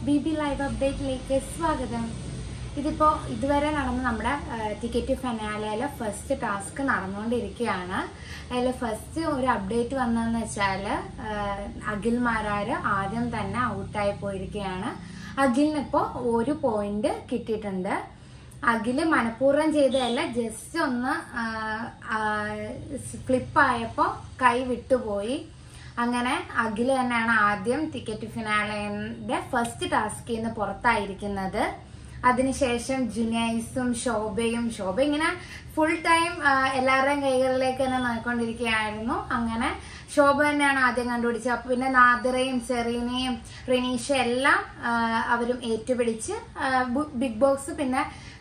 B B live അപ്ഡേറ്റിലേക്ക് സ്വാഗതം ഇതിപ്പോൾ ഇതുവരെ നടന്ന നമ്മുടെ ടിക്കറ്റ് ഫെനാലയിലെ ഫസ്റ്റ് ടാസ്ക് നടന്നുകൊണ്ടിരിക്കുകയാണ് അതിൽ ഫസ്റ്റ് ഒരു അപ്ഡേറ്റ് വന്നതെന്ന് വെച്ചാൽ അഖിൽ മാരാര് ആദ്യം തന്നെ ഔട്ടായി പോയിരിക്കുകയാണ് അഖിലിന് ഇപ്പോൾ ഒരു പോയിന്റ് കിട്ടിയിട്ടുണ്ട് അഖില് മനഃപൂർവ്വം ചെയ്തതല്ല ജസ്റ്റ് ഒന്ന് ഫ്ലിപ്പായപ്പോൾ കൈ വിട്ടുപോയി അങ്ങനെ അഖില് തന്നെയാണ് ആദ്യം ടിക്കറ്റ് ഫിനാലയുടെ ഫസ്റ്റ് ടാസ്കിൽ നിന്ന് പുറത്തായിരിക്കുന്നത് അതിനുശേഷം ജുനൈസും ശോഭയും ശോഭ ഇങ്ങനെ ഫുൾ ടൈം എല്ലാവരുടെയും കൈകളിലേക്ക് തന്നെ നോക്കിക്കൊണ്ടിരിക്കുകയായിരുന്നു അങ്ങനെ ശോഭ തന്നെയാണ് ആദ്യം കണ്ടുപിടിച്ചത് അപ്പൊ പിന്നെ നാദിറയും സെറീനയും റിനീഷ എല്ലാം ആ, അവരും ഏറ്റുപിടിച്ച് ആ, ബു- ബിഗ് ബോക്സ് പിന്നെ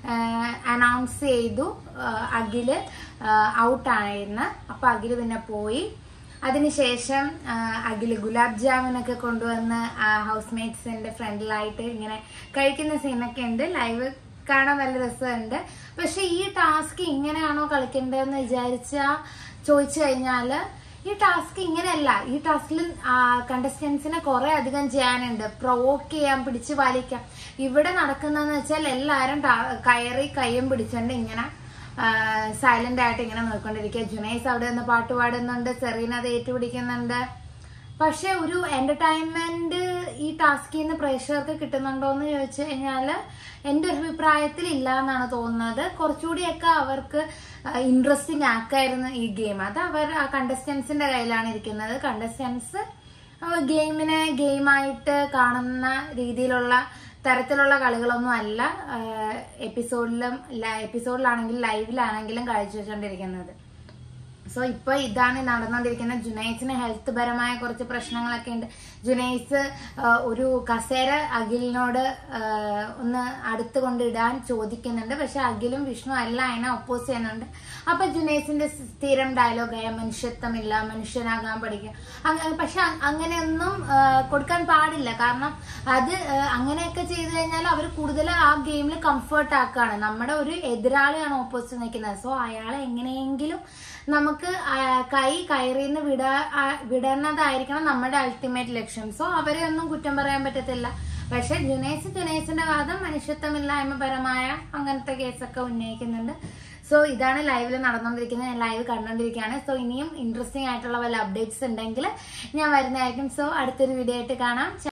അനൗൺസ് ചെയ്തു ആ, അഖില് ഔട്ടായിരുന്നു അപ്പൊ അഖില് പിന്നെ പോയി അതിനുശേഷം ആ, അഖില് ഗുലാബ് ജാമുനൊക്കെ കൊണ്ടുവന്ന് ഹൗസ് മേറ്റ്സിന്റെ ഫ്രണ്ടിലായിട്ട് ഇങ്ങനെ കഴിക്കുന്ന സീനൊക്കെ ഉണ്ട് ലൈവ് കാണാൻ നല്ല രസമുണ്ട് പക്ഷെ ഈ ടാസ്ക് ഇങ്ങനെയാണോ കളിക്കേണ്ടതെന്ന് വിചാരിച്ച ചോദിച്ചു കഴിഞ്ഞാല് ഈ ടാസ്ക് ഇങ്ങനെയല്ല ഈ ടാസ്കിൽ കണ്ടസ്റ്റൻസിനെ കുറെ അധികം ചെയ്യാനുണ്ട് പ്രൊവോക്ക് ചെയ്യാൻ പിടിച്ച് വലിക്കാം ഇവിടെ നടക്കുന്നതെന്ന് വെച്ചാൽ എല്ലാവരും ടാ- കയറി കയ്യും പിടിച്ചോണ്ട് ഇങ്ങനെ സൈലന്റ് ആയിട്ട് ഇങ്ങനെ നോക്കിക്കൊണ്ടിരിക്കുക ജുനൈസ് അവിടെ നിന്ന് പാട്ട് പാടുന്നുണ്ട് സെറീന അത് ഏറ്റുപിടിക്കുന്നുണ്ട് പക്ഷെ ഒരു എന്റർടൈൻമെന്റ് ഈ ടാസ്കിൽ നിന്ന് പ്രേക്ഷകർക്ക് കിട്ടുന്നുണ്ടോ എന്ന് ചോദിച്ചു കഴിഞ്ഞാല് എന്റെ ഒരു അഭിപ്രായത്തിൽ ഇല്ല എന്നാണ് തോന്നുന്നത് കുറച്ചുകൂടിയൊക്കെ അവർക്ക് ഇൻട്രസ്റ്റിംഗ് ആക്കായിരുന്നു ഈ ഗെയിം അത് അവർ ആ കണ്ടസ്റ്റൻസിന്റെ കയ്യിലാണ് ഇരിക്കുന്നത് കണ്ടസ്റ്റൻസ് ഗെയിമിനെ ഗെയിമായിട്ട് കാണുന്ന രീതിയിലുള്ള തരത്തിലുള്ള കളികളൊന്നും അല്ല എപ്പിസോഡിലും എപ്പിസോഡിലാണെങ്കിലും ലൈവിലാണെങ്കിലും കാഴ്ചവെച്ചുകൊണ്ടിരിക്കുന്നത് സോ ഇപ്പൊ ഇതാണ് നടന്നുകൊണ്ടിരിക്കുന്നത് ജുനൈസിന് ഹെൽത്ത് പരമായ കുറച്ച് പ്രശ്നങ്ങളൊക്കെ ഉണ്ട് ജുനൈസ് ആ, ഒരു കസേര അഖിലിനോട് ആ, ഒന്ന് അടുത്ത് കൊണ്ടിടാൻ ചോദിക്കുന്നുണ്ട് പക്ഷെ അഖിലും വിഷ്ണു എല്ലാം അതിനെ ഒപ്പോസ് ചെയ്യുന്നുണ്ട് അപ്പൊ ജുനൈസിന്റെ സ്ഥിരം ഡയലോഗായ മനുഷ്യത്വമില്ല മനുഷ്യനാകാൻ പഠിക്കുക അങ്ങ- പക്ഷെ അ- അങ്ങനെയൊന്നും ആ, കൊടുക്കാൻ പാടില്ല കാരണം അത് ആ, അങ്ങനെയൊക്കെ ചെയ്തു കഴിഞ്ഞാൽ അവർ കൂടുതൽ ആ ഗെയിമിൽ കംഫർട്ട് ആക്കുകയാണ് നമ്മുടെ ഒരു എതിരാളിയാണ് ഓപ്പോസിറ്റ് നിൽക്കുന്നത് സോ അയാളെ എങ്ങനെയെങ്കിലും നമുക്ക് ആ, കൈ കയറിന്ന് വിടാ ആ, വിടുന്നതായിരിക്കണം നമ്മുടെ അൾട്ടിമേറ്റ് ലക്ഷ്യം സോ അവരെ ഒന്നും കുറ്റം പറയാൻ പറ്റത്തില്ല പക്ഷെ ജുനൈസ് ജുനൈസിന്റെ വാദം മനുഷ്യത്വമില്ലായ്മപരമായ അങ്ങനത്തെ കേസൊക്കെ ഉന്നയിക്കുന്നുണ്ട് സോ ഇതാണ് ലൈവിൽ നടന്നുകൊണ്ടിരിക്കുന്നത് ഞാൻ ലൈവ് കണ്ടുകൊണ്ടിരിക്കുകയാണ് സോ ഇനിയും ഇൻട്രസ്റ്റിംഗ് ആയിട്ടുള്ള വല്ല അപ്ഡേറ്റ്സ് ഉണ്ടെങ്കിൽ ഞാൻ വരുന്നതായിരിക്കും സോ അടുത്തൊരു വീഡിയോ ആയിട്ട് കാണാം